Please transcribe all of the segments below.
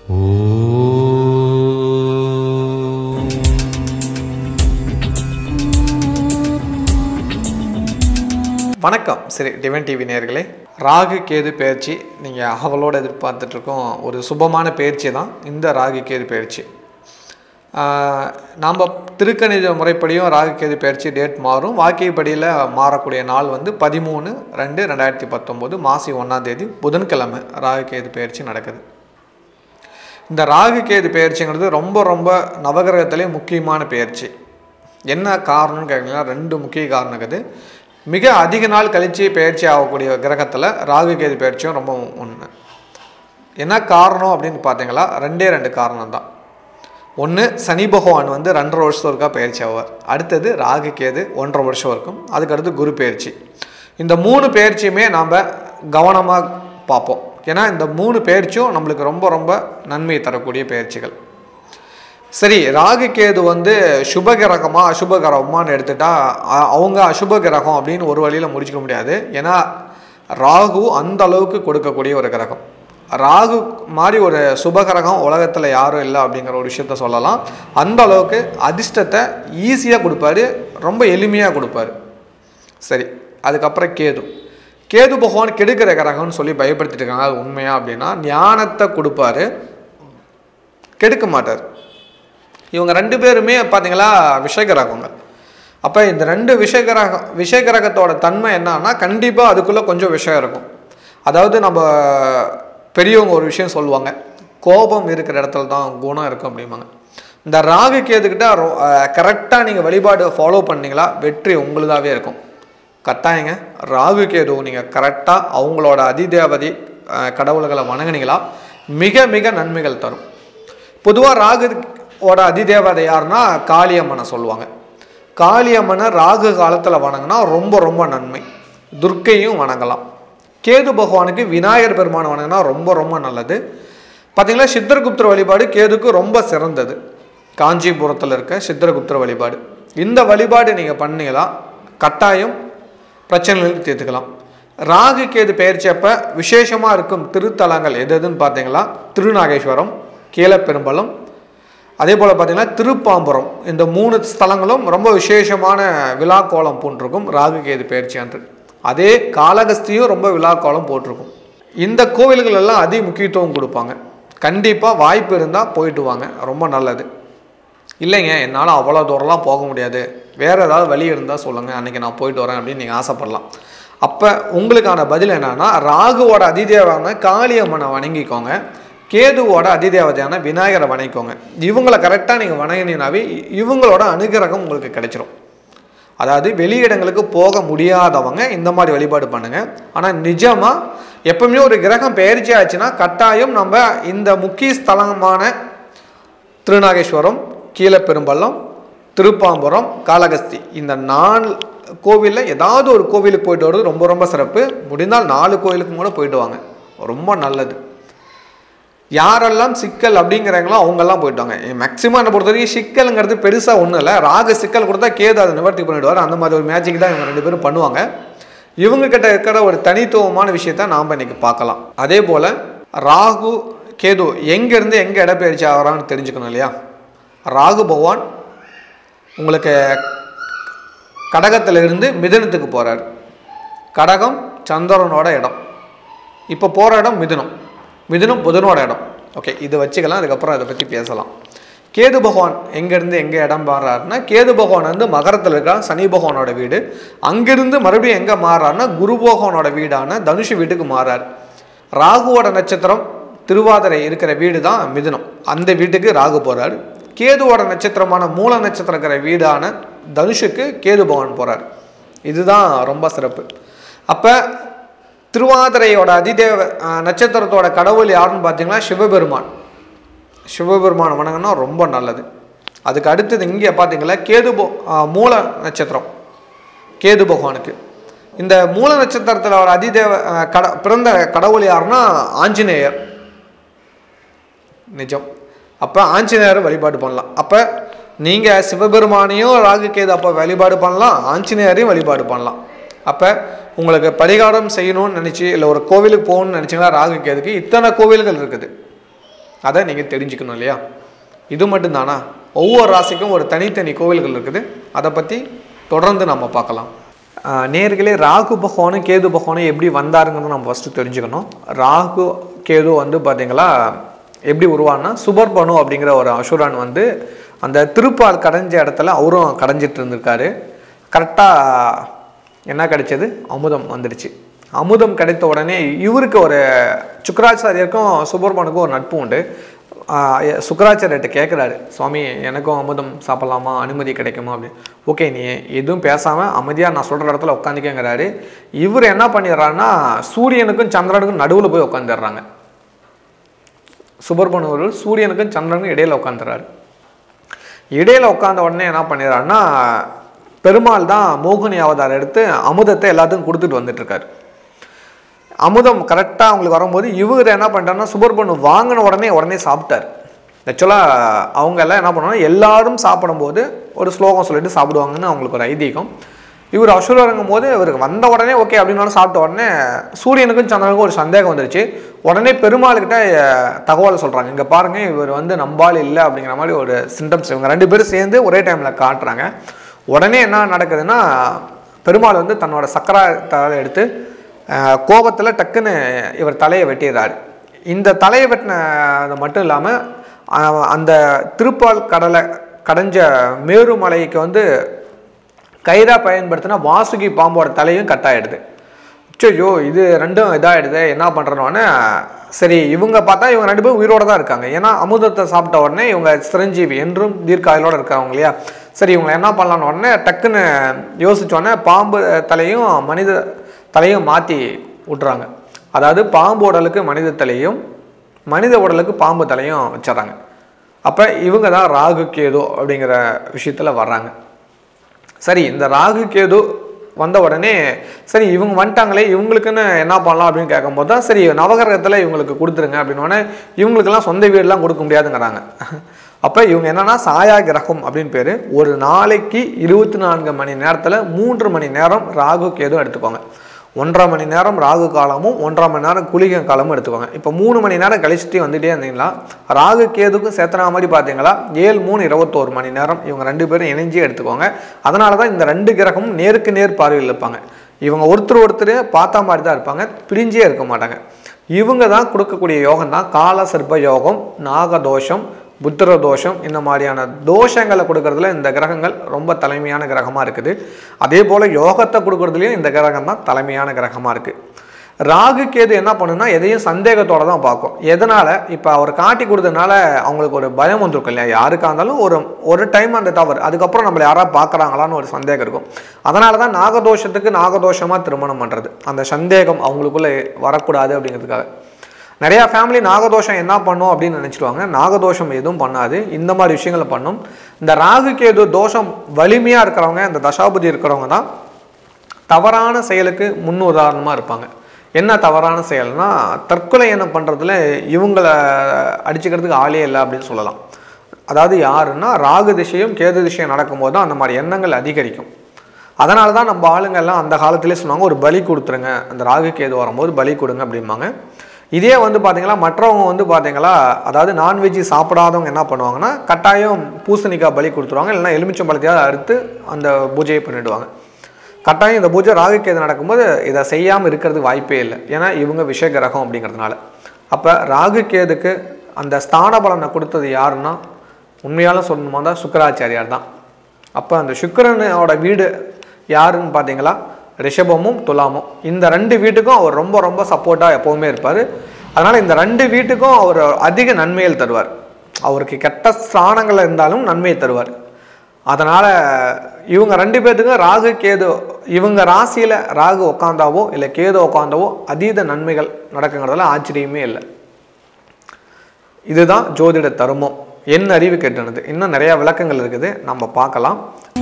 வணக்கம் சரி டிவன் டிவி நேர்களே ராகு கேது பயிற்சி நீங்கள் அவளோட எதிர்பார்த்துட்ருக்கோம் ஒரு சுபமான பயிற்சி தான் இந்த ராகு கேது பயிற்சி நாம் திருக்கணித முறைப்படியும் ராகு கேது பயிற்சி டேட் மாறும் வாக்கியப்படியில் மாறக்கூடிய நாள் வந்து பதிமூணு ரெண்டு ரெண்டாயிரத்தி பத்தொம்போது மாசி ஒன்றாம் தேதி புதன்கிழமை ராகு கேது பயிற்சி நடக்குது இந்த ராகு கேது பயிற்சிங்கிறது ரொம்ப ரொம்ப நவகிரகத்திலே முக்கியமான பயிற்சி என்ன காரணம்னு கேட்டிங்கன்னா ரெண்டு முக்கிய காரணம் இருக்குது மிக அதிக நாள் கழித்து பயிற்சி ஆகக்கூடிய கிரகத்தில் ராகு கேது பயிற்சியும் ரொம்ப ஒன்று என்ன காரணம் அப்படின்னு பார்த்தீங்களா ரெண்டே ரெண்டு காரணம் தான் ஒன்று சனி பகவான் வந்து ரெண்டரை வருஷம் ஒருக்கா பயிற்சி ஆவார் அடுத்தது ராகு கேது ஒன்றரை வருஷம் இருக்கும் அதுக்கடுத்து குரு பயிற்சி இந்த மூணு பயிற்சியுமே நாம் கவனமாக பார்ப்போம் ஏன்னா இந்த மூணு பயிற்சியும் நம்மளுக்கு ரொம்ப ரொம்ப நன்மை தரக்கூடிய பயிற்சிகள் சரி ராகு கேது வந்து சுப கிரகமா அசுப கிரகமான்னு எடுத்துட்டா அ- அவங்க அசுப கிரகம் அப்படின்னு ஒரு வழியில் முடிச்சுக்க முடியாது ஏன்னா ராகு அந்த அளவுக்கு கொடுக்கக்கூடிய ஒரு கிரகம் ராகு மாதிரி ஒரு சுப கிரகம் உலகத்தில் யாரும் இல்லை அப்படிங்கிற ஒரு விஷயத்த சொல்லலாம் அந்த அளவுக்கு அதிர்ஷ்டத்தை ஈஸியாக கொடுப்பாரு ரொம்ப எளிமையாக கொடுப்பாரு சரி அதுக்கப்புறம் கேது கேது பகவான் கெடுக்கிற கிரகம்னு சொல்லி பயப்படுத்திட்டு இருக்காங்க அது உண்மையா அப்படின்னா ஞானத்தை கொடுப்பாரு கெடுக்க மாட்டார் இவங்க ரெண்டு பேருமே பார்த்தீங்களா விஷகிரகங்க அப்போ இந்த ரெண்டு விஷகிரகம் விஷகிரகத்தோட தன்மை என்னன்னா கண்டிப்பாக அதுக்குள்ளே கொஞ்சம் விஷயம் இருக்கும் அதாவது நம்ம பெரியவங்க ஒரு விஷயம் சொல்லுவாங்க கோபம் இருக்கிற இடத்துல தான் குணம் இருக்கும் அப்படிம்பாங்க இந்த ராகு கேதுக்கிட்ட கரெக்டாக நீங்கள் வழிபாடு ஃபாலோ பண்ணீங்களா வெற்றி உங்களுதாவே இருக்கும் கட்டாயங்க ராகு கேது நீங்கள் கரெக்டாக அவங்களோட அதிதேவதை அஹ், கடவுள்களை வணங்குனீங்களா மிக மிக நன்மைகள் தரும் பொதுவாக ராகுவோட அதிதேவதை யாருன்னா காளியம்மனை சொல்லுவாங்க காளியம்மனை ராகு காலத்தில் வணங்கினா ரொம்ப ரொம்ப நன்மை துர்க்கையும் வணங்கலாம் கேது பகவானுக்கு விநாயகர் பெருமானை வணங்கினா ரொம்ப ரொம்ப நல்லது பார்த்தீங்களா சித்தர்குப்தர் வழிபாடு கேதுக்கு ரொம்ப சிறந்தது காஞ்சிபுரத்தில் இருக்க சித்தர்குப்தர் வழிபாடு இந்த வழிபாடு நீங்கள் பண்ணீங்களா கட்டாயம் பிரச்சனைகளுக்கு தீர்த்துக்கலாம் ராகு கேது பெயர்ச்சி அப்போ விசேஷமாக இருக்கும் திருத்தலங்கள் எது எதுன்னு பார்த்தீங்களா திருநாகேஸ்வரம் கீழப்பெரும்பலம் அதே போல் பார்த்தீங்கன்னா திருப்பாம்புரம் இந்த மூணு ஸ்தலங்களும் ரொம்ப விசேஷமான விழா கோலம் போட்டிருக்கும் ராகு கேது பயிற்சி அன்று அதே காளகஸ்தியும் ரொம்ப விழா கோலம் போட்டிருக்கும் இந்த கோவில்கள் எல்லாம் அதி முக்கியத்துவம் கொடுப்பாங்க கண்டிப்பாக வாய்ப்பு இருந்தால் போயிட்டு வாங்க ரொம்ப நல்லது இல்லைங்க என்னால் அவ்வளோ தூரம்லாம் போக முடியாது வேறு ஏதாவது வழி இருந்தால் சொல்லுங்கள் அன்றைக்கி நான் போயிட்டு வரேன் அப்படின்னு நீங்கள் ஆசைப்படலாம் அப்போ உங்களுக்கான பதில் என்னன்னா ராகுவோட அதிதேவான காளியம்மனை வணங்கிக்கோங்க கேதுவோட அதிதேவதையான விநாயகரை வணங்கிக்கோங்க இவங்களை கரெக்டாக நீங்கள் வணங்கினீங்கனாவே இ- இவங்களோட அனுகிரகம் உங்களுக்கு கிடைச்சிரும் அதாவது வெளியிடங்களுக்கு போக முடியாதவங்க இந்த மாதிரி வழிபாடு பண்ணுங்க ஆனால் நிஜமாக எப்பவுமே ஒரு கிரகம் பெயர்ச்சி ஆச்சுன்னா கட்டாயம் நம்ம இந்த முக்கிய ஸ்தலமான திருநாகேஸ்வரம் கீழப்பெரும்பள்ளம் திருப்பாம்புரம் காளகஸ்தி இந்த நாலு கோவிலில் ஏதாவது ஒரு கோவிலுக்கு போயிட்டு வர்றது ரொம்ப ரொம்ப சிறப்பு முடிந்தால் நாலு கோவிலுக்கு கூட போயிட்டு வாங்க ரொம்ப நல்லது யாரெல்லாம் சிக்கல் அப்படிங்கிறாங்களோ அவங்கெல்லாம் போயிட்டு வாங்க மேக்ஸிமம் என்னை பொறுத்த வரைக்கும் சிக்கலுங்கிறது பெருசாக ஒன்றும் இல்லை ராகு சிக்கல் கொடுத்தா கேது அதை நிவர்த்தி பண்ணிடுவார் அந்த மாதிரி ஒரு மேஜிக் தான் இவங்க ரெண்டு பேரும் பண்ணுவாங்க இவங்க கிட்ட இருக்கிற ஒரு தனித்துவமான விஷயத்த நாம் இன்னைக்கு பார்க்கலாம் அதே போல் ராகு கேது எங்கேருந்து எங்கே இடப்பெயர்ச்சி ஆகிறான்னு தெரிஞ்சுக்கணும் இல்லையா ராகு பகவான் உங்களுக்கு கடகத்துல இருந்து மிதுனத்துக்கு போகிறார் கடகம் சந்திரனோட இடம் இப்போ போகிற இடம் மிதுனம் மிதுனம் புதனோட இடம் ஓகே இது வச்சுக்கலாம் அதுக்கப்புறம் அதை பற்றி பேசலாம் கேது பகவான் எங்கேருந்து எங்கே இடம் மாறுறாருன்னா கேது பகவான் வந்து மகரத்தில் இருக்கா சனி பகவானோட வீடு அங்கிருந்து மறுபடியும் எங்கே மாறுறாருன்னா குரு பகவானோட வீடான தனுஷு வீட்டுக்கு மாறார் ராகுவோட நட்சத்திரம் திருவாதிரை இருக்கிற வீடு தான் மிதுனம் அந்த வீட்டுக்கு ராகு போகிறார் கேதுவோட நட்சத்திரமான மூல நட்சத்திரம் இருக்கிற வீடான தனுஷுக்கு கேது பகவான் போகிறார் இதுதான் ரொம்ப சிறப்பு அப்போ திருவாதிரையோட அதிதேவ அஹ், நட்சத்திரத்தோட கடவுள் யாருன்னு பார்த்தீங்கன்னா சிவபெருமான் சிவபெருமான் வணங்கினா ரொம்ப நல்லது அதுக்கு அடுத்தது இங்கே பார்த்தீங்களா கேது போ அஹ், மூல நட்சத்திரம் கேது பகவானுக்கு இந்த மூல நட்சத்திரத்தில் ஒரு அதிதேவ அஹ், கட பிறந்த கடவுள் யாருன்னா ஆஞ்சநேயர் நிஜம் அப்போ ஆஞ்சநேயரை வழிபாடு பண்ணலாம் அப்போ நீங்கள் சிவபெருமானையும் ராகு கேது அப்போ வழிபாடு பண்ணலாம் ஆஞ்சநேயரையும் வழிபாடு பண்ணலாம் அப்போ உங்களுக்கு பரிகாரம் செய்யணும்னு நினச்சி இல்லை ஒரு கோவிலுக்கு போகணும்னு நினச்சிங்கன்னா ராகு கேதுக்கு இத்தனை கோவில்கள் இருக்குது அதை நீங்கள் தெரிஞ்சுக்கணும் இல்லையா இது மட்டும்தானா ஒவ்வொரு ராசிக்கும் ஒரு தனித்தனி கோவில்கள் இருக்குது அதை பற்றி தொடர்ந்து நம்ம பார்க்கலாம் ஆஹ் நேர்களே ராகு பகவானும் கேது பகவானும் எப்படி வந்தாருங்கிறத நம்ம ஃபஸ்ட்டு தெரிஞ்சுக்கணும் ராகு கேது வந்து பார்த்தீங்களா எப்படி உருவானா சுபர்பனு அப்படிங்கிற ஒரு அசுரன் வந்து அந்த திருப்பால் கடைஞ்ச இடத்துல அவரும் கடைஞ்சிட்டு இருந்திருக்காரு கரெக்டாக என்ன கிடைச்சது அமுதம் வந்துடுச்சு அமுதம் கிடைத்த உடனே இவருக்கு ஒரு சுக்கராச்சாரியருக்கும் சுப்பிரமணுக்கும் ஒரு நட்பு உண்டு ஆஹ் எ- சுக்கராச்சாரியர்கிட்ட கேட்குறாரு சுவாமி எனக்கும் அமுதம் சாப்பிட்லாமா அனுமதி கிடைக்குமா அப்படின்னு ஓகே நீ எதுவும் பேசாமல் அமைதியாக நான் சொல்கிற இடத்துல உட்காந்துக்கங்கிறாரு இவர் என்ன பண்ணிடுறாருன்னா சூரியனுக்கும் சந்திரனுக்கும் நடுவில் போய் உட்காந்துடுறாங்க சுப்பிரமணியர் சூரியனுக்கும் சந்திரனுக்கும் இடையில உட்காந்துறாரு இடையில உட்காந்த உடனே என்ன பண்ணிடுறாருன்னா பெருமாள் தான் மோகினி அவதாரம் எடுத்து அமுதத்தை எல்லாத்துக்கும் கொடுத்துட்டு வந்துட்டு இருக்காரு அமுதம் கரெக்டாக அவங்களுக்கு வரும்போது இவர் என்ன பண்ணிட்டாருன்னா சுப்பிரமணு வாங்கின உடனே உடனே சாப்பிட்டார் ஆக்சுவலாக அவங்க எல்லாம் என்ன பண்ணுவாங்கன்னா எல்லாரும் சாப்பிடும்போது ஒரு ஸ்லோகம் சொல்லிட்டு சாப்பிடுவாங்கன்னு அவங்களுக்கு ஒரு ஐதீகம் இவர் அசுரங்கும் போது இவருக்கு வந்த உடனே ஓகே அப்படின்னு சாப்பிட்ட உடனே சூரியனுக்கும் சந்திரனுக்கும் ஒரு சந்தேகம் வந்துருச்சு உடனே பெருமாள்கிட்ட அஹ், தகவல் சொல்கிறாங்க இங்கே பாருங்கள் இவர் வந்து நம்பால் இல்லை அப்படிங்கிற மாதிரி ஒரு சிம்டம்ஸ் இவங்க ரெண்டு பேரும் சேர்ந்து ஒரே டைமில் காட்டுறாங்க உடனே என்ன நடக்குதுன்னா பெருமாள் வந்து தன்னோட சக்கரத்தை எடுத்து கோபத்தில் டக்குன்னு இவர் தலையை வெட்டிடுறாரு இந்த தலையை வெட்டினது மட்டும் இல்லாமல் அந்த திருப்பால் கடலை கடைஞ்ச மேருமலைக்கு வந்து கயிறா பயன்படுத்தின வாசுகி பாம்போட தலையும் கட் ஆயிடுது ஐயோ இது ரெண்டும் இதாகிடுது என்ன பண்ணுறனோடனே சரி இவங்க பார்த்தா இவங்க ரெண்டு பேரும் உயிரோட தான் இருக்காங்க ஏன்னா அமுதத்தை சாப்பிட்ட உடனே இவங்க சிரஞ்சீவி என்றும் தீர்க்காயலோட இருக்காங்க இல்லையா சரி இவங்களை என்ன பண்ணலான்னு உடனே டக்குன்னு யோசிச்ச உடனே பாம்பு தலையும் மனித தலையும் மாற்றி விட்றாங்க அதாவது பாம்பு உடலுக்கு மனித தலையும் மனித உடலுக்கு பாம்பு தலையும் வச்சிடறாங்க அப்போ இவங்க தான் ராகு கேது அப்படிங்கிற விஷயத்தில் வர்றாங்க சரி இந்த ராகு கேது வந்த உடனே சரி இவங்க வந்துட்டாங்களே இவங்களுக்குன்னு என்ன பண்ணலாம் அப்படின்னு கேட்கும்போது தான் சரி நவகிரகத்தில் இவங்களுக்கு கொடுத்துருங்க அப்படின்னு உடனே இவங்களுக்கெல்லாம் சொந்த வீடெலாம் கொடுக்க முடியாதுங்கிறாங்க அப்போ இவங்க என்னன்னா சாயா கிரகம் அப்படின்னு பேர் ஒரு நாளைக்கு இருபத்தி நான்கு மணி நேரத்தில் மூன்று மணி நேரம் ராகு கேது எடுத்துக்கோங்க ஒன்றரை மணி நேரம் ராகு காலமும் ஒன்றரை மணி நேரம் குளிகை காலமும் எடுத்துக்கோங்க இப்போ மூணு மணி நேரம் கழிச்சுட்டு வந்துட்டே இருந்தீங்களா ராகு கேதுக்கும் சேர்த்துனா மாதிரி பார்த்தீங்களா ஏழு மூணு இருபத்தோரு மணி நேரம் இவங்க ரெண்டு பேரும் இணைஞ்சு எடுத்துக்கோங்க அதனால தான் இந்த ரெண்டு கிரகமும் நேருக்கு நேர் பார்வையில் இருப்பாங்க இவங்க ஒருத்தர் ஒருத்தர் பார்த்தா மாதிரி தான் இருப்பாங்க பிரிஞ்சே இருக்க மாட்டாங்க இவங்க தான் கொடுக்கக்கூடிய யோகம் தான் கால சர்ப்ப யோகம் நாகதோஷம் புத்திர தோஷம் இந்த மாதிரியான தோஷங்களை கொடுக்கறதுல இந்த கிரகங்கள் ரொம்ப தலைமையான கிரகமாக இருக்குது அதே போல் யோகத்தை கொடுக்கறதுலையும் இந்த கிரகம் தான் தலைமையான கிரகமாக இருக்குது ராகு கேது என்ன பண்ணுன்னா எதையும் சந்தேகத்தோட தான் பார்க்கும் எதனால் இப்போ அவர் காட்டி கொடுத்ததுனால அவங்களுக்கு ஒரு பயம் வந்திருக்கும் இல்லையா யாருக்கா இருந்தாலும் ஒரு ஒரு டைம் அந்த தவறு அதுக்கப்புறம் நம்மளை யாராவது பார்க்குறாங்களான்னு ஒரு சந்தேகம் இருக்கும் அதனால தான் நாகதோஷத்துக்கு நாகதோஷமாக திருமணம் பண்ணுறது அந்த சந்தேகம் அவங்களுக்குள்ளே வரக்கூடாது அப்படிங்கிறதுக்காக நிறையா ஃபேமிலி நாகதோஷம் என்ன பண்ணும் அப்படின்னு நினச்சிடுவாங்க நாகதோஷம் எதுவும் பண்ணாது இந்த மாதிரி விஷயங்களை பண்ணும் இந்த ராகு கேது தோஷம் வலிமையாக இருக்கிறவங்க இந்த தசாபதி இருக்கிறவங்க தான் தவறான செயலுக்கு முன் உதாரணமாக இருப்பாங்க என்ன தவறான செயல்னா தற்கொலை என்ன பண்ணுறதுல இவங்களை அடிச்சுக்கிறதுக்கு ஆளே இல்லை அப்படின்னு சொல்லலாம் அதாவது யாருன்னா ராகு திசையும் கேது திசையும் நடக்கும்போது தான் அந்த மாதிரி எண்ணங்கள் அதிகரிக்கும் அதனால தான் நம்ம ஆளுங்க எல்லாம் அந்த காலத்திலே சொன்னாங்க ஒரு பலி கொடுத்துருங்க அந்த ராகு கேது வரும்போது பலி கொடுங்க அப்படிம்பாங்க இதே வந்து பார்த்தீங்களா மற்றவங்க வந்து பார்த்தீங்களா அதாவது நான்வெஜ் சாப்பிடாதவங்க என்ன பண்ணுவாங்கன்னா கட்டாயம் பூசணிக்காய் பலி கொடுத்துருவாங்க இல்லைன்னா எலுமிச்சம்பழத்தையாவது அறுத்து அந்த பூஜையை பண்ணிடுவாங்க கட்டாயம் இந்த பூஜை ராகுக்கேது நடக்கும்போது இதை செய்யாமல் இருக்கிறதுக்கு வாய்ப்பே இல்லை ஏன்னா இவங்க விஷ கிரகம் அப்படிங்கிறதுனால அப்போ ராகுக்கேதுக்கு அந்த ஸ்தான பலனை கொடுத்தது யாருன்னா உண்மையாலும் சொல்லணுமா தான் சுக்கராச்சாரியார் தான் அப்போ அந்த சுக்கிரனோட வீடு யாருன்னு பார்த்தீங்களா ரிஷபமும் துலாமும் இந்த ரெண்டு வீட்டுக்கும் அவர் ரொம்ப ரொம்ப சப்போர்ட்டாக எப்போவுமே இருப்பார் அதனால் இந்த ரெண்டு வீட்டுக்கும் அவர் அதிக நன்மைகள் தருவார் அவருக்கு கெட்ட ஸ்தானங்கள் இருந்தாலும் நன்மையை தருவார் அதனால் இவங்க ரெண்டு பேர்த்துக்கும் ராகு கேது இவங்க ராசியில் ராகு உட்காந்தாவோ இல்லை கேது உட்காந்தாவோ அதீத நன்மைகள் நடக்குங்கிறதுல ஆச்சரியமே இல்லை இதுதான் ஜோதிட தருமம் என் அறிவு கெட்டனது இன்னும் நிறைய விளக்கங்கள் இருக்குது நம்ம பார்க்கலாம்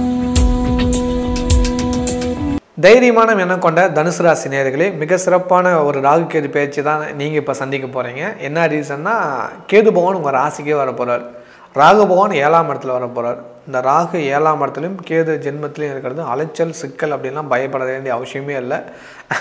தைரியமான எண்ணம் கொண்ட தனுசு ராசி நேயர்களே மிக சிறப்பான ஒரு ராகு கேது பயிற்சி தான் நீங்கள் இப்போ சந்திக்க போகிறீங்க என்ன ரீசன்னா கேது பகவான் உங்கள் ராசிக்கே வர போகிறார் ராகு பகவான் ஏழாம் இடத்துல வர போகிறார் இந்த ராகு ஏழாம் இடத்துலையும் கேது ஜென்மத்திலையும் இருக்கிறது அலைச்சல் சிக்கல் அப்படின்லாம் பயப்பட வேண்டிய அவசியமே இல்லை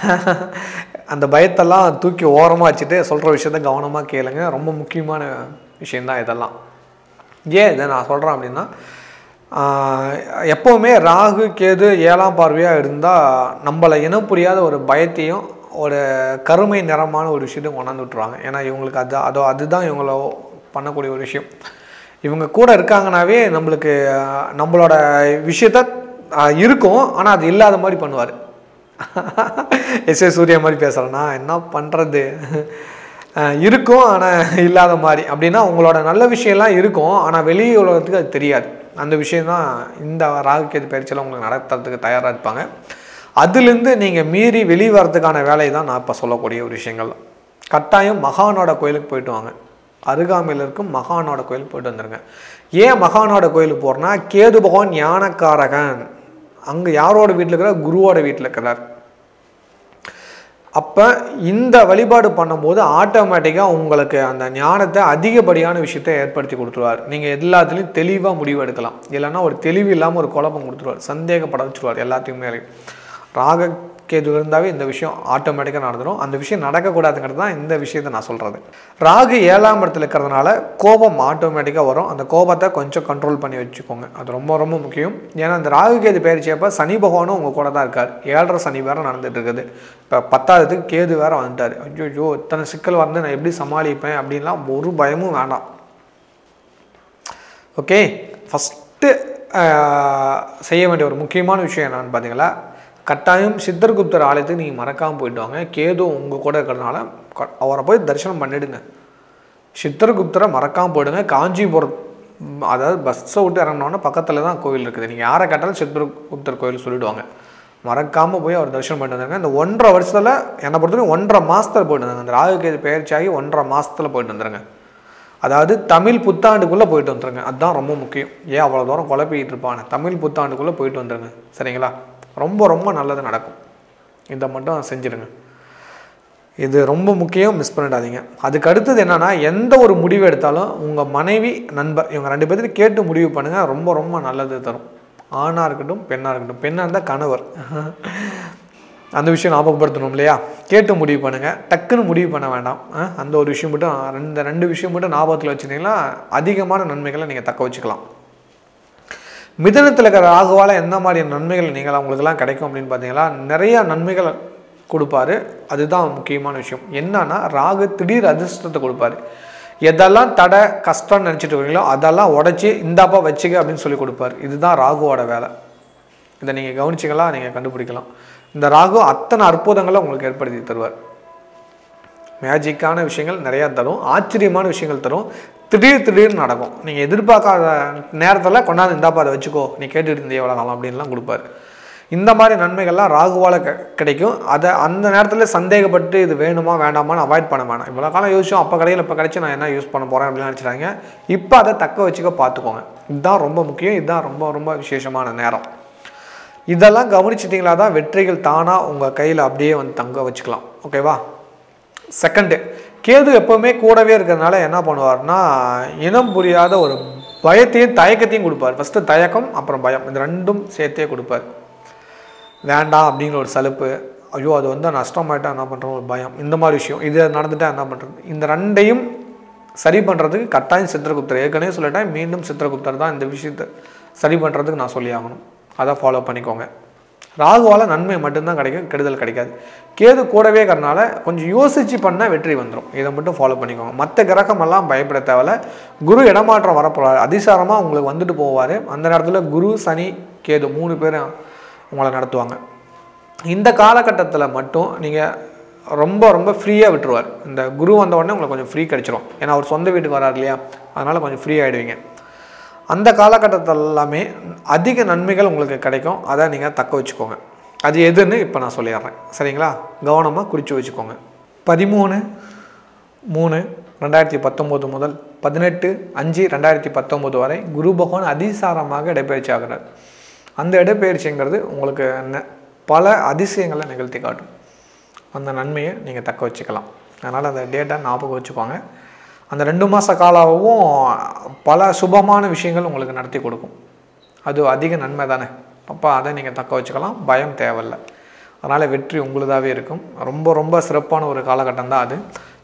அந்த பயத்தெல்லாம் தூக்கி ஓரமாக வச்சுட்டு சொல்கிற விஷயத்த கவனமாக கேளுங்க ரொம்ப முக்கியமான விஷயந்தான் இதெல்லாம் ஏன் இதை நான் சொல்கிறேன் அப்படின்னா ஆஹ், எப்போவுமே ராகு கேது ஏழாம் பார்வையாக இருந்தால் நம்மளை இனம் புரியாத ஒரு பயத்தையும் ஒரு கருமை நிறமான ஒரு விஷயத்தையும் கொண்டாந்து விட்டுருவாங்க ஏன்னா இவங்களுக்கு அது அதோ அதுதான் இவங்கள பண்ணக்கூடிய ஒரு விஷயம் இவங்க கூட இருக்காங்கனாவே நம்மளுக்கு ஆஹ், நம்மளோட விஷயத்த ஆஹ், இருக்கும் ஆனால் அது இல்லாத மாதிரி பண்ணுவார் எஸ் ஏ சூர்யா மாதிரி பேசுகிறேன்னா என்ன பண்ணுறது இருக்கும் ஆனால் இல்லாத மாதிரி அப்படின்னா உங்களோட நல்ல விஷயம்லாம் இருக்கும் ஆனால் வெளி உலகத்துக்கு அது தெரியாது அந்த விஷயம்தான் இந்த ராகுக்கேது பயிற்சியில் உங்களுக்கு நடத்துறதுக்கு தயாராக இருப்பாங்க அதுலேருந்து நீங்கள் மீறி வெளியே வரதுக்கான வேலை தான் நான் இப்போ சொல்லக்கூடிய ஒரு விஷயங்கள் கட்டாயம் மகானோட கோயிலுக்கு போயிட்டு வாங்க அருகாமையில் இருக்கும் மகானோட கோயிலுக்கு போயிட்டு வந்துருங்க ஏன் மகானோட கோயிலுக்கு போகிறேன்னா கேது பகவான் ஞானக்காரகன் அங்கே யாரோட வீட்டில் இருக்கிறார் குருவோட வீட்டில் இருக்கிறார் அப்போ இந்த வழிபாடு பண்ணும்போது ஆட்டோமேட்டிக்காக உங்களுக்கு அந்த ஞானத்தை அதிகப்படியான விஷயத்தை ஏற்படுத்தி கொடுத்துருவார் நீங்கள் எல்லாத்துலேயும் தெளிவாக முடிவு எடுக்கலாம் இல்லைன்னா ஒரு தெளிவு இல்லாமல் ஒரு குழப்பம் கொடுத்துருவார் சந்தேகப்பட வச்சுருவார் எல்லாத்தையுமே ராக கேது இருந்தாவே இந்த விஷயம் ஆட்டோமேட்டிக்காக நடந்துடும் அந்த விஷயம் நடக்கக்கூடாதுங்கிறது தான் இந்த விஷயத்தை நான் சொல்கிறது ராகு ஏழாம் இடத்துல இருக்கிறதுனால கோபம் ஆட்டோமேட்டிக்காக வரும் அந்த கோபத்தை கொஞ்சம் கண்ட்ரோல் பண்ணி வச்சுக்கோங்க அது ரொம்ப ரொம்ப முக்கியம் ஏன்னா அந்த ராகு கேது பயிற்சியப்போ சனி பகவானும் உங்கள் கூட தான் இருக்கார் ஏழரை சனி வேறு நடந்துட்டு இருக்குது இப்போ பத்தாவதுக்கு கேது வேறு வந்துட்டார் ஐயோ இத்தனை சிக்கல் வந்து நான் எப்படி சமாளிப்பேன் அப்படின்லாம் ஒரு பயமும் வேண்டாம் ஓகே ஃபஸ்ட்டு செய்ய வேண்டிய ஒரு முக்கியமான விஷயம் என்னன்னு பார்த்தீங்களா கட்டாயம் சித்தர்குப்தர் ஆலயத்துக்கு நீங்கள் மறக்காமல் போயிட்டு வாங்க கேது உங்கள் கூட இருக்கிறதுனால க- அவரை போய் தரிசனம் பண்ணிடுங்க சித்தர்குப்தரை மறக்காமல் போயிடுங்க காஞ்சிபுரம் ம், அதாவது பஸ்ஸை விட்டு இறங்கினோன்னே பக்கத்தில் தான் கோவில் இருக்குது நீங்கள் யாரை கேட்டாலும் சித்தர்குப்தர் கோயில் சொல்லிடுவாங்க மறக்காமல் போய் அவர் தரிசனம் பண்ணிட்டு வந்துருங்க இந்த ஒன்றரை வருஷத்தில் என்னை பொறுத்தவரைக்கும் ஒன்றரை மாதத்தில் போயிட்டு வந்துருங்க இந்த ராகுகேது பயிற்சியாகி ஒன்றரை மாதத்தில் போயிட்டு வந்துருங்க அதாவது தமிழ் புத்தாண்டுக்குள்ளே போயிட்டு வந்துருங்க அதுதான் ரொம்ப முக்கியம் ஏன் அவ்வளோ தூரம் குழப்பிக்கிட்டு இருப்பானே தமிழ் புத்தாண்டுக்குள்ளே போயிட்டு வந்துருங்க சரிங்களா ரொம்ப ரொம்ப நல்லது நடக்கும் இதை மட்டும் செஞ்சுருங்க இது ரொம்ப முக்கியம் மிஸ் பண்ணிடாதீங்க அதுக்கு அடுத்தது என்னன்னா எந்த ஒரு முடிவு எடுத்தாலும் உங்கள் மனைவி நண்பர் இவங்க ரெண்டு பேர்த்தையும் கேட்டு முடிவு பண்ணுங்கள் ரொம்ப ரொம்ப நல்லது தரும் ஆணாக இருக்கட்டும் பெண்ணாக இருக்கட்டும் பெண்ணாக இருந்தால் கணவர் அந்த விஷயம் ஞாபகப்படுத்தணும் இல்லையா கேட்டு முடிவு பண்ணுங்கள் டக்குன்னு முடிவு பண்ண வேண்டாம் ஆ, அந்த ஒரு விஷயம் மட்டும் ரெண்டு ரெண்டு விஷயம் மட்டும் ஞாபகத்தில் வச்சுருந்தீங்கன்னா அதிகமான நன்மைகளை நீங்கள் தக்க வச்சுக்கலாம் மிதனத்தில் இருக்கிற ராகுவால் எந்த மாதிரியான நன்மைகள் நீங்கள் அவங்களுக்கெல்லாம் கிடைக்கும் அப்படின்னு பார்த்தீங்கன்னா நிறைய நன்மைகள் கொடுப்பாரு அதுதான் முக்கியமான விஷயம் என்னன்னா ராகு திடீர் அதிர்ஷ்டத்தை கொடுப்பாரு எதெல்லாம் தடை கஷ்டம்னு நினச்சிட்டு இருக்கீங்களோ அதெல்லாம் உடச்சி இந்தாப்பா வச்சுக்க அப்படின்னு சொல்லி கொடுப்பாரு இதுதான் ராகுவோட வேலை இதை நீங்கள் கவனிச்சிங்களா நீங்கள் கண்டுபிடிக்கலாம் இந்த ராகு அத்தனை அற்புதங்களை உங்களுக்கு ஏற்படுத்தி தருவார் மேஜிக்கான விஷயங்கள் நிறையா தரும் ஆச்சரியமான விஷயங்கள் தரும் திடீர் திடீர்னு நடக்கும் நீங்கள் எதிர்பார்க்காத நேரத்தில் கொண்டாந்து இந்தாப்பா அதை வச்சுக்கோ நீ கேட்டுட்டு இருந்தே எவ்வளோ காலம் அப்படின்லாம் கொடுப்பாரு இந்த மாதிரி நன்மைகள்லாம் ராகுவால் க கிடைக்கும் அதை அந்த நேரத்தில் சந்தேகப்பட்டு இது வேணுமா வேண்டாமான்னு அவாய்ட் பண்ண வேணாம் இவ்வளோ காலம் யோசிச்சோம் அப்போ கடையில் இப்போ கிடைச்சி நான் என்ன யூஸ் பண்ண போகிறேன் அப்படின்னு நினச்சிட்டாங்க இப்போ அதை தக்க வச்சுக்க பார்த்துக்கோங்க இதுதான் ரொம்ப முக்கியம் இதுதான் ரொம்ப ரொம்ப விசேஷமான நேரம் இதெல்லாம் கவனிச்சிட்டிங்களா தான் வெற்றிகள் தானாக உங்கள் கையில் அப்படியே வந்து தங்க வச்சுக்கலாம் ஓகேவா செகண்டு கேது எப்போவுமே கூடவே இருக்கிறதுனால என்ன பண்ணுவார்னா இனம் புரியாத ஒரு பயத்தையும் தயக்கத்தையும் கொடுப்பார் ஃபஸ்ட்டு தயக்கம் அப்புறம் பயம் இந்த ரெண்டும் சேர்த்தே கொடுப்பார் வேண்டாம் அப்படிங்கிற ஒரு சலுப்பு ஐயோ அது வந்து நஷ்டமாயிட்டா என்ன பண்ணுறோம் ஒரு பயம் இந்த மாதிரி விஷயம் இது நடந்துட்டா என்ன பண்ணுறது இந்த ரெண்டையும் சரி பண்ணுறதுக்கு கட்டாயம் சித்திரகுப்தர் ஏற்கனவே சொல்லிட்டேன் மீண்டும் சித்திரகுப்தர் தான் இந்த விஷயத்தை சரி பண்ணுறதுக்கு நான் சொல்லி ஆகணும் அதை ஃபாலோ பண்ணிக்கோங்க ராகுவால் நன்மை மட்டும்தான் கிடைக்கும் கெடுதல் கிடைக்காது கேது கூடவே இருக்கிறனால கொஞ்சம் யோசிச்சு பண்ணால் வெற்றி வந்துடும் இதை மட்டும் ஃபாலோ பண்ணிக்கோங்க மற்ற கிரகமெல்லாம் பயப்பட தேவையில்ல குரு இடமாற்றம் வரப்போகிறார் அதிசாரமாக உங்களுக்கு வந்துட்டு போவார் அந்த நேரத்தில் குரு சனி கேது மூணு பேரும் உங்களை நடத்துவாங்க இந்த காலகட்டத்தில் மட்டும் நீங்கள் ரொம்ப ரொம்ப ஃப்ரீயாக விட்டுருவார் இந்த குரு வந்த உடனே உங்களுக்கு கொஞ்சம் ஃப்ரீ கிடைச்சிரும் ஏன்னா அவர் சொந்த வீட்டுக்கு வரார் இல்லையா அதனால் கொஞ்சம் ஃப்ரீ ஆகிடுவீங்க அந்த காலகட்டத்தில் எல்லாமே அதிக நன்மைகள் உங்களுக்கு கிடைக்கும் அதை நீங்கள் தக்க வச்சுக்கோங்க அது எதுன்னு இப்போ நான் சொல்லிடுறேன் சரிங்களா கவனமாக குறித்து வச்சுக்கோங்க பதிமூணு மூணு ரெண்டாயிரத்தி பத்தொம்போது முதல் பதினெட்டு அஞ்சு ரெண்டாயிரத்தி பத்தொம்போது வரை குரு பகவான் அதிசாரமாக இடப்பெயர்ச்சி ஆகிறார் அந்த இடப்பெயர்ச்சிங்கிறது உங்களுக்கு ந- பல அதிசயங்களை நிகழ்த்தி காட்டும் அந்த நன்மையை நீங்கள் தக்க வச்சுக்கலாம் அதனால் அந்த டேட்டை ஞாபகம் வச்சுக்கோங்க அந்த ரெண்டு மாத காலாவும் பல சுபமான விஷயங்கள் உங்களுக்கு நடத்தி கொடுக்கும் அது அதிக நன்மை தானே அப்போ அதை நீங்கள் தக்க வச்சுக்கலாம் பயம் தேவையில்லை அதனால் வெற்றி உங்களுதாகவே இருக்கும் ரொம்ப ரொம்ப சிறப்பான ஒரு காலகட்டம் தான் அது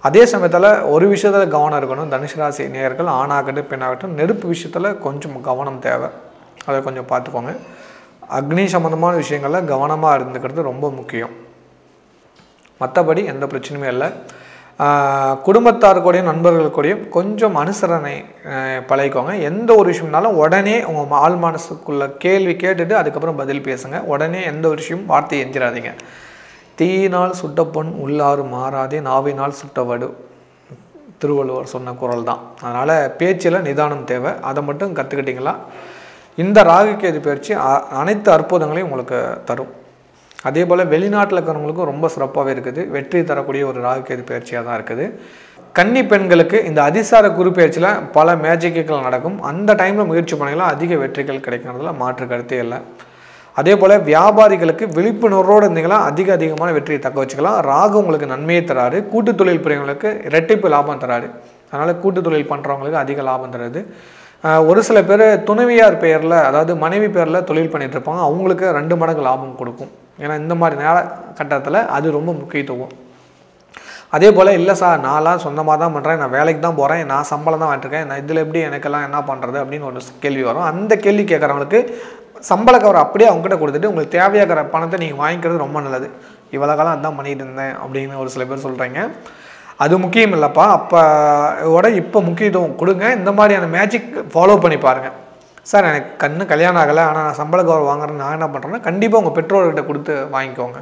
அதே சமயத்தில் ஒரு விஷயத்தில் கவனம் இருக்கணும் தனுசு ராசி நேயர்கள் ஆணாகட்டும் பெண்ணாகட்டும் நெருப்பு விஷயத்தில் கொஞ்சம் கவனம் தேவை அதை கொஞ்சம் பார்த்துக்கோங்க அக்னி சம்மந்தமான விஷயங்களில் கவனமாக இருந்துக்கிறது ரொம்ப முக்கியம் மற்றபடி எந்த பிரச்சனையுமே இல்லை ஆஹ் குடும்பத்தார் கூடயும் நண்பர்கள் கூடயும் கொஞ்சம் அனுசரணை ஆஹ் பழகிக்கோங்க எந்த ஒரு விஷயம்னாலும் உடனே உங்கள் ஆள் மனசுக்குள்ள கேள்வி கேட்டுட்டு அதுக்கப்புறம் பதில் பேசுங்க உடனே எந்த ஒரு விஷயம் வார்த்தை எஞ்சிடாதீங்க தீயினால் சுட்ட பொன் உள்ளாறு மாறாதே நாவினால் சுட்ட வடு திருவள்ளுவர் சொன்ன குரல் தான் அதனால் பேச்சில் நிதானம் தேவை அதை மட்டும் கற்றுக்கிட்டிங்களா இந்த ராகுகேது பயிற்சி அ- அனைத்து அற்புதங்களையும் உங்களுக்கு தரும் அதே போல் வெளிநாட்டில் இருக்கிறவங்களுக்கும் ரொம்ப சிறப்பாகவே இருக்குது வெற்றி தரக்கூடிய ஒரு ராகுகேது பயிற்சியாக தான் இருக்குது கன்னி பெண்களுக்கு இந்த அதிசார குரு பயிற்சியில் பல மேஜிக்குகள் நடக்கும் அந்த டைமில் முயற்சி பண்ணிங்கன்னா அதிக வெற்றிகள் கிடைக்கிறதுல மாற்று கருத்தே இல்லை அதே போல் வியாபாரிகளுக்கு விழிப்புணர்வோடு இருந்தீங்களா அதிக அதிகமான வெற்றியை தக்க வச்சுக்கலாம் ராகு உங்களுக்கு நன்மையை தராரு கூட்டு தொழில் புரியவங்களுக்கு இரட்டிப்பு லாபம் தராரு அதனால் கூட்டு தொழில் பண்ணுறவங்களுக்கு அதிக லாபம் தராது ஆஹ் ஒரு சில பேர் துணைவியார் பெயரில் அதாவது மனைவி பேரில் தொழில் பண்ணிட்டு இருப்பாங்க அவங்களுக்கு ரெண்டு மடங்கு லாபம் கொடுக்கும் ஏன்னா இந்த மாதிரி நேர கட்டத்தில் அது ரொம்ப முக்கியத்துவம் அதே போல் இல்லை சார் நான்லாம் சொந்தமாக தான் பண்ணுறேன் நான் வேலைக்கு தான் போகிறேன் நான் சம்பளம் தான் வாங்கிட்டுருக்கேன் நான் இதில் எப்படி எனக்கெல்லாம் என்ன பண்ணுறது அப்படின்னு ஒரு கேள்வி வரும் அந்த கேள்வி கேட்குறவங்களுக்கு சம்பள கவர் அப்படியே அவங்ககிட்ட கொடுத்துட்டு உங்களுக்கு தேவையாகிற பணத்தை நீங்கள் வாங்கிக்கிறது ரொம்ப நல்லது இவ்வளோ காலம் அதான் பண்ணிட்டு இருந்தேன் அப்படின்னு ஒரு சில பேர் சொல்கிறீங்க அது முக்கியம் இல்லைப்பா அப்போ ஓட இப்போ முக்கியத்துவம் கொடுங்க இந்த மாதிரியான மேஜிக் ஃபாலோ பண்ணி பாருங்கள் சார் எனக்கு கண்ணு கல்யாணம் ஆகலை ஆனால் நான் சம்பள கவர் வாங்குறேன் நான் என்ன பண்ணுறேன்னா கண்டிப்பாக உங்கள் பெற்றோர்கிட்ட கொடுத்து வாங்கிக்கோங்க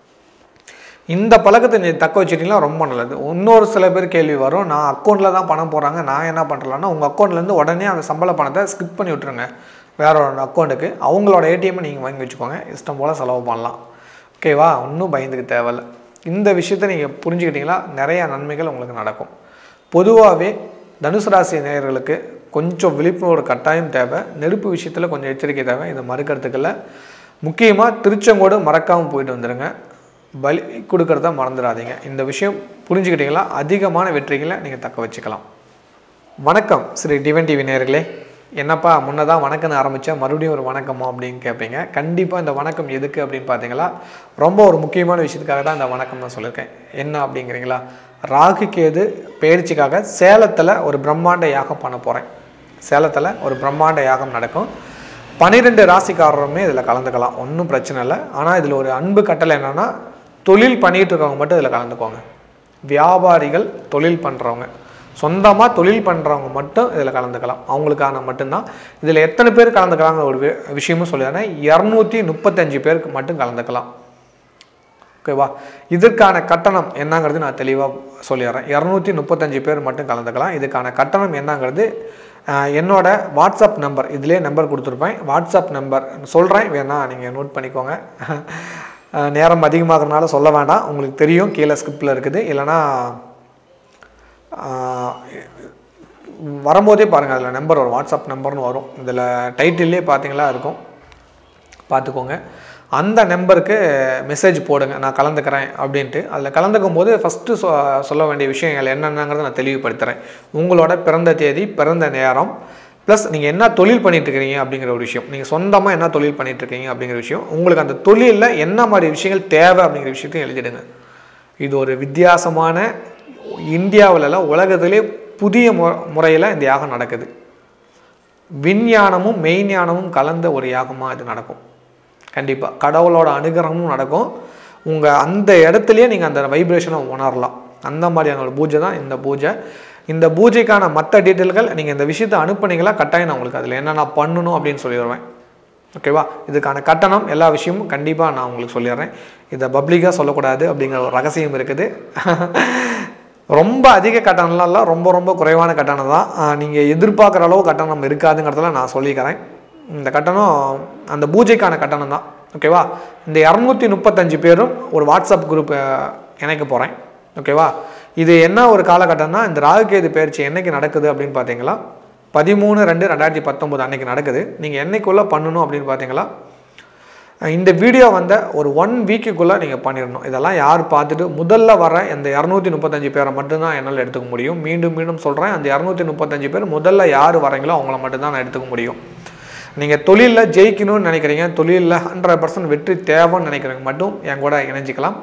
இந்த பழக்கத்தை நீ தக்க வச்சிட்டிங்கன்னா ரொம்ப நல்லது இன்னொரு சில பேர் கேள்வி வரும் நான் அக்கௌண்ட்டில் தான் பணம் போடுறாங்க நான் என்ன பண்ணுறேன்னா உங்கள் அக்கௌண்ட்லேருந்து உடனே அந்த சம்பள பணத்தை ஸ்கிப் பண்ணி விட்ருங்க வேற ஒரு அக்கௌண்ட்டுக்கு அவங்களோட ஏடிஎம்மை நீங்கள் வாங்கி வச்சுக்கோங்க இஷ்டம் போல் செலவு பண்ணலாம் ஓகேவா ஒன்றும் பயந்துக்க தேவையில்ல இந்த விஷயத்தை நீங்கள் புரிஞ்சுக்கிட்டீங்களா நிறைய நன்மைகள் உங்களுக்கு நடக்கும் பொதுவாகவே தனுசு ராசி நேயர்களுக்கு கொஞ்சம் விழிப்புணர்வு கட்டாயம் தேவை நெருப்பு விஷயத்தில் கொஞ்சம் எச்சரிக்கை தேவை இதை மறுக்கிறதுக்குள்ள முக்கியமாக திருச்செங்கோடு மறக்காமல் போயிட்டு வந்துடுங்க பலி கொடுக்கறத மறந்துடாதீங்க இந்த விஷயம் புரிஞ்சுக்கிட்டீங்களா அதிகமான வெற்றிகளை நீங்கள் தக்க வச்சுக்கலாம் வணக்கம் ஸ்ரீ டிவன் டிவி நேயர்களே என்னப்பா முன்னதான் வணக்கம்னு ஆரம்பித்தா மறுபடியும் ஒரு வணக்கமா அப்படின்னு கேட்பீங்க கண்டிப்பாக இந்த வணக்கம் எதுக்கு அப்படின்னு பார்த்தீங்களா ரொம்ப ஒரு முக்கியமான விஷயத்துக்காக தான் இந்த வணக்கம் நான் சொல்லியிருக்கேன் என்ன அப்படிங்கிறீங்களா ராகு கேது பயிற்சிக்காக சேலத்தில் ஒரு பிரம்மாண்ட யாகம் பண்ண போகிறேன் சேலத்தில் ஒரு பிரம்மாண்ட யாகம் நடக்கும் பன்னிரெண்டு ராசிக்காரருமே இதில் கலந்துக்கலாம் ஒன்றும் பிரச்சனை இல்லை ஆனால் இதில் ஒரு அன்பு கட்டளை என்னென்னா தொழில் பண்ணிகிட்டு இருக்கவங்க மட்டும் இதில் கலந்துக்கோங்க வியாபாரிகள் தொழில் பண்ணுறவங்க சொந்தமாக தொழில் பண்ணுறவங்க மட்டும் இதில் கலந்துக்கலாம் அவங்களுக்கான மட்டும்தான் இதில் எத்தனை பேர் கலந்துக்கலாங்கிற ஒரு வி- விஷயமும் சொல்லிடுறேன் இரநூத்தி முப்பத்தஞ்சு பேருக்கு மட்டும் கலந்துக்கலாம் ஓகேவா இதற்கான கட்டணம் என்னங்கிறது நான் தெளிவாக சொல்லிடுறேன் இரநூத்தி முப்பத்தஞ்சு பேர் மட்டும் கலந்துக்கலாம் இதுக்கான கட்டணம் என்னங்கிறது ஆஹ், என்னோட வாட்ஸ்அப் நம்பர் இதிலே நம்பர் கொடுத்துருப்பேன் வாட்ஸ்அப் நம்பர் சொல்கிறேன் வேணா நீங்கள் நோட் பண்ணிக்கோங்க ஆஹ், நேரம் அதிகமாகறதுனால சொல்ல வேண்டாம் உங்களுக்கு தெரியும் கீழே ஸ்கிரிப்டில் இருக்குது இல்லைன்னா ஆஹ், வரும்போதே பாருங்கள் அதில் நம்பர் வரும் வாட்ஸ்அப் நம்பர்னு வரும் இதில் டைட்டில்லே பார்த்தீங்களா இருக்கும் பார்த்துக்கோங்க அந்த நம்பருக்கு மெசேஜ் போடுங்க நான் கலந்துக்கிறேன் அப்படின்ட்டு அதில் கலந்துக்கும் போது ஃபஸ்ட்டு சொ சொல்ல வேண்டிய விஷயங்கள் என்னென்னங்கிறத நான் தெளிவுபடுத்துகிறேன் உங்களோட பிறந்த தேதி பிறந்த நேரம் ப்ளஸ் நீங்கள் என்ன தொழில் பண்ணிட்டு இருக்கிறீங்க அப்படிங்கிற ஒரு விஷயம் நீங்கள் சொந்தமாக என்ன தொழில் பண்ணிட்டு இருக்கீங்க அப்படிங்கிற விஷயம் உங்களுக்கு அந்த தொழிலில் என்ன மாதிரி விஷயங்கள் தேவை அப்படிங்கிற விஷயத்தையும் எழுதிடுங்க இது ஒரு வித்தியாசமான இந்தியாவில் இல்ல, உலகத்திலே புதிய மு முறையில் இந்த யாகம் நடக்குது விஞ்ஞானமும் மெய்ஞானமும் கலந்த ஒரு யாகமாக இது நடக்கும் கண்டிப்பாக கடவுளோட அனுகிரகமும் நடக்கும் உங்கள் அந்த இடத்துலையே நீங்கள் அந்த வைப்ரேஷனை உணரலாம் அந்த மாதிரியான ஒரு பூஜை தான் இந்த பூஜை இந்த பூஜைக்கான மற்ற டீட்டெயில்கள் நீங்கள் இந்த விஷயத்தை அனுப்புனீங்களா கட்டாயம் நான் உங்களுக்கு அதில் என்னென்ன பண்ணணும் அப்படின்னு சொல்லிடுவேன் ஓகேவா இதுக்கான கட்டணம் எல்லா விஷயமும் கண்டிப்பாக நான் உங்களுக்கு சொல்லிடுறேன் இதை பப்ளிக்காக சொல்லக்கூடாது அப்படிங்கிற ஒரு ரகசியம் இருக்குது ரொம்ப அதிக கட்டணம்லாம் இல்லை ரொம்ப ரொம்ப குறைவான கட்டணம் தான் நீங்கள் எதிர்பார்க்குற அளவு கட்டணம் இருக்காதுங்கிறதுல நான் சொல்லிக்கிறேன் இந்த கட்டணம் அந்த பூஜைக்கான கட்டணம் தான் ஓகேவா இந்த இரநூத்தி முப்பத்தஞ்சு பேரும் ஒரு வாட்ஸ்அப் குரூப் இணைக்க போகிறேன் ஓகேவா இது என்ன ஒரு காலகட்டம்னா இந்த ராகுகேது பயிற்சி என்னைக்கு நடக்குது அப்படின்னு பார்த்தீங்களா பதிமூணு ரெண்டு ரெண்டாயிரத்தி பத்தொம்போது அன்னைக்கு நடக்குது நீங்கள் என்னைக்குள்ளே பண்ணணும் அப்படின்னு பார்த்தீங்களா இந்த வீடியோ வந்த ஒரு ஒன் வீக்குக்குள்ளே நீங்கள் பண்ணிடணும் இதெல்லாம் யார் பார்த்துட்டு முதல்ல வர இந்த இரநூத்தி முப்பத்தஞ்சு பேரை மட்டும்தான் என்னால் எடுத்துக்க முடியும் மீண்டும் மீண்டும் சொல்கிறேன் அந்த இரநூத்தி முப்பத்தஞ்சு பேர் முதல்ல யார் வரீங்களோ அவங்கள மட்டும்தான் நான் எடுத்துக்க முடியும் நீங்கள் தொழிலில் ஜெயிக்கணும்னு நினைக்கிறீங்க தொழிலில் ஹண்ட்ரட் பர்சன்ட் வெற்றி தேவைன்னு நினைக்கிறவங்க மட்டும் என் கூட இணைஞ்சிக்கலாம்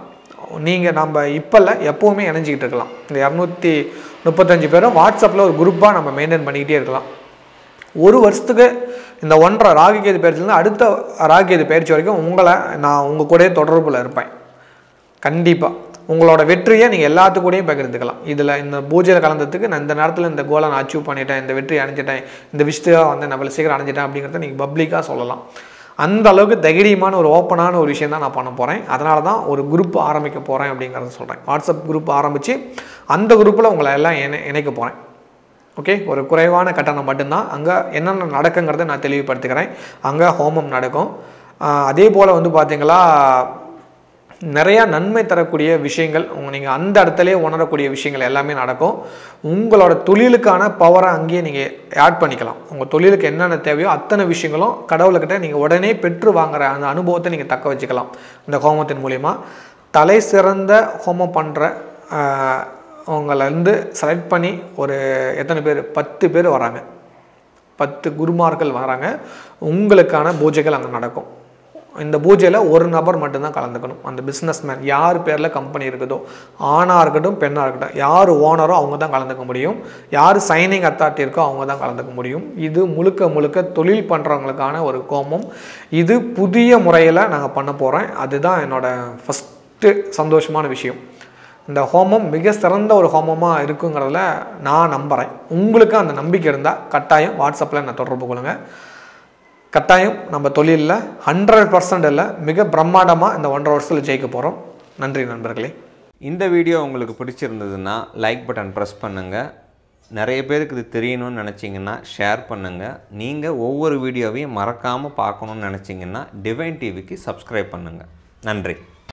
நீங்கள் நம்ம இப்போல்ல எப்போவுமே இணைஞ்சிக்கிட்டு இருக்கலாம் இந்த இரநூத்தி முப்பத்தஞ்சு பேரும் வாட்ஸ்அப்பில் ஒரு குரூப்பாக நம்ம மெயின்டைன் பண்ணிக்கிட்டே இருக்கலாம் ஒரு வருஷத்துக்கு இந்த ஒன்றரை ராகுகேது பயிற்சியிலேருந்து அடுத்த ராகுகேது பயிற்சி வரைக்கும் உங்களை நான் உங்கள் கூடயே தொடர்பில் இருப்பேன் கண்டிப்பாக உங்களோட வெற்றியை நீங்கள் எல்லாத்துக்கூடையும் பகிர்ந்துக்கலாம் இதில் இந்த பூஜையில் கலந்ததுக்கு நான் இந்த நேரத்தில் இந்த கோலை நான் அச்சீவ் பண்ணிட்டேன் இந்த வெற்றி அடைஞ்சிட்டேன் இந்த விஷயத்தை வந்து நான் இவ்வளோ சீக்கிரம் அடைஞ்சிட்டேன் அப்படிங்கிறத நீங்கள் பப்ளிக்காக சொல்லலாம் அந்த அளவுக்கு தைரியமான ஒரு ஓப்பனான ஒரு விஷயம் தான் நான் பண்ண போகிறேன் அதனால தான் ஒரு குரூப் ஆரம்பிக்க போகிறேன் அப்படிங்கிறத சொல்கிறேன் வாட்ஸ்அப் குரூப் ஆரம்பித்து அந்த குரூப்பில் உங்களை எல்லாம் இணை இணைக்க போகிறேன் ஓகே ஒரு குறைவான கட்டணம் மட்டும்தான் அங்கே என்னென்ன நடக்குங்கிறத நான் தெளிவுபடுத்திக்கிறேன் அங்கே ஹோமம் நடக்கும் ஆஹ் அதே போல் வந்து பார்த்தீங்களா நிறையா நன்மை தரக்கூடிய விஷயங்கள் உங்கள் நீங்கள் அந்த இடத்துலயே உணரக்கூடிய விஷயங்கள் எல்லாமே நடக்கும் உங்களோட தொழிலுக்கான பவரை அங்கேயே நீங்கள் ஆட் பண்ணிக்கலாம் உங்கள் தொழிலுக்கு என்னென்ன தேவையோ அத்தனை விஷயங்களும் கடவுள்கிட்ட நீங்கள் உடனே பெற்று வாங்குற அந்த அனுபவத்தை நீங்கள் தக்க வச்சுக்கலாம் இந்த ஹோமத்தின் மூலிமா தலை சிறந்த ஹோமம் பண்ணுற உங்களை செலக்ட் பண்ணி ஒரு எத்தனை பேர் பத்து பேர் வராங்க பத்து குருமார்கள் வராங்க உங்களுக்கான பூஜைகள் அங்கே நடக்கும் இந்த பூஜையில் ஒரு நபர் மட்டும்தான் கலந்துக்கணும் அந்த பிஸ்னஸ்மேன் யார் பேரில் கம்பெனி இருக்குதோ ஆணாக இருக்கட்டும் பெண்ணாக இருக்கட்டும் யார் ஓனரோ அவங்க தான் கலந்துக்க முடியும் யார் சைனிங் அத்தாரிட்டி இருக்கோ அவங்க தான் கலந்துக்க முடியும் இது முழுக்க முழுக்க தொழில் பண்ணுறவங்களுக்கான ஒரு கோமம் இது புதிய முறையில் நாங்கள் பண்ண போகிறேன் அதுதான் என்னோட ஃபஸ்ட்டு சந்தோஷமான விஷயம் இந்த ஹோமம் மிக சிறந்த ஒரு ஹோமமாக இருக்குங்கிறதுல நான் நம்புகிறேன் உங்களுக்கு அந்த நம்பிக்கை இருந்தால் கட்டாயம் வாட்ஸ்அப்பில் நான் தொடர்பு கொள்ளுங்கள் கட்டாயம் நம்ம தொழிலில் ஹண்ட்ரட் பர்சன்ட் இல்லை மிக பிரம்மாண்டமாக இந்த ஒன்றரை வருஷத்தில் ஜெயிக்க போகிறோம் நன்றி நண்பர்களே இந்த வீடியோ உங்களுக்கு பிடிச்சிருந்ததுன்னா லைக் பட்டன் ப்ரெஸ் பண்ணுங்கள் நிறைய பேருக்கு இது தெரியணும்னு நினச்சிங்கன்னா ஷேர் பண்ணுங்கள் நீங்கள் ஒவ்வொரு வீடியோவையும் மறக்காமல் பார்க்கணுன்னு நினச்சிங்கன்னா டிவைன் டிவிக்கு சப்ஸ்கிரைப் பண்ணுங்கள் நன்றி